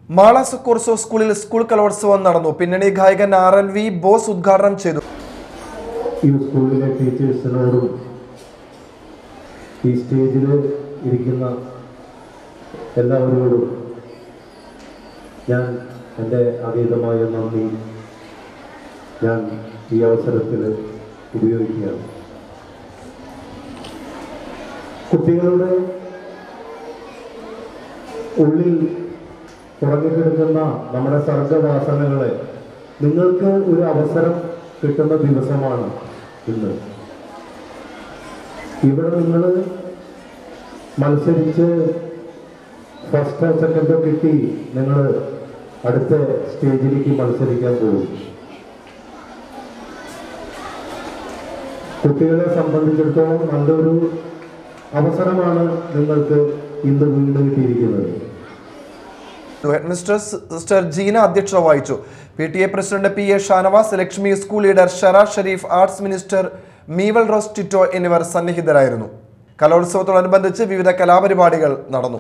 മാള സുക്കോർസോ സ്കൂളിൽ സ്കൂൾ കലോത്സവം നടന്നു പിന്നണി ഗായകൻ ആർ എൻ വി ബോസ് ഉദ്ഘാടനം ചെയ്തു ഈ സ്കൂളിലെ ടീച്ചേഴ്സിനോടും ഈ സ്റ്റേജിൽ ഇരിക്കുന്ന എല്ലാവരോടും ഞാൻ എൻ്റെ അതീതമായ നന്ദി ഞാൻ ഈ അവസരത്തിൽ ഉപയോഗിക്കുകയാണ് കുട്ടികളുടെ ഉള്ളിൽ ഉറങ്ങിക്കിടക്കുന്ന നമ്മുടെ സർഗവാസനകളെ നിങ്ങൾക്ക് ഒരു അവസരം കിട്ടുന്ന ദിവസമാണ് ഇന്ന് ഇവിടെ നിങ്ങൾ മത്സരിച്ച് ഫസ്റ്റോ സെക്കൻഡോ കിട്ടി നിങ്ങൾ അടുത്ത സ്റ്റേജിലേക്ക് മത്സരിക്കാൻ പോകും കുട്ടികളെ സംബന്ധിച്ചിടത്തോളം നല്ലൊരു അവസരമാണ് നിങ്ങൾക്ക് ഇന്ന് വീണ്ടും കിട്ടിയിരിക്കുന്നത് ഹെഡ്മിസ്റ്റർ സിസ്റ്റർ ജീന അധ്യക്ഷത വഹിച്ചു P T A president P A Shanavas Lakshmi school leader ഷറ ഷരീഫ് ആർട്സ് മിനിസ്റ്റർ മീവൽ റോസ് ടിറ്റോ എന്നിവർ സന്നിഹിതരായിരുന്നു കലോത്സവത്തോടനുബന്ധിച്ച് വിവിധ കലാപരിപാടികൾ നടന്നു